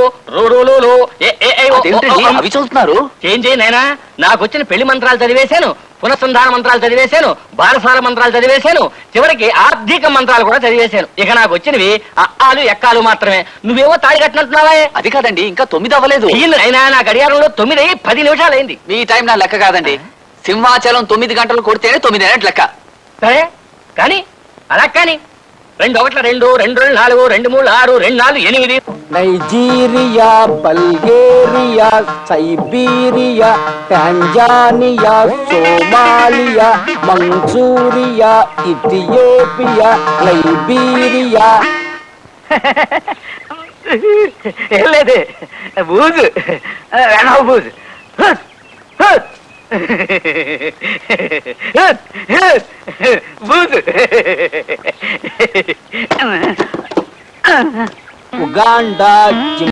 రురులులు, ఏ, ఏ, ఏ, ఓ, ఓ, అదేమిటండి ఓ, అవి చదువుతున్నారు ఏం చేయి నాయనా నాకు వచ్చిన పెళ్లి మంత్రాలు చదివేశాను పునఃసంధాన మంత్రాలు చదివేశాను బారసాల మంత్రాలు చదివేశాను చివరికి ఆర్థిక మంత్రాలు కూడా చదివేశాను ఇక నాకు వచ్చినవి అక్కాలు ఎక్కాలు మాత్రమే నువ్వేమో తాడి కట్టినట్టున్నావా అది కాదండి ఇంకా తొమ్మిది అవ్వలేదు అయినా నా గడియారంలో తొమ్మిది అయ్యి పది నిమిషాలైంది మీ టైం నా లెక్క కాదండి సింహాచలం తొమ్మిది గంటలు కొడితేనే తొమ్మిది అయినట్టు లెక్క సరే కానీ అలా కానీ రెండు ఒకట్ల రెండు రెండు రెండు నాలుగు రెండు మూడు ఆరు రెండు నాలుగు ఎనిమిది Nigeria Bulgaria Siberia Tanzania Somalia Manchuria Ethiopia Liberia ఏం లేదు బూజు వెనవ బూజు బూజు ఉగాండా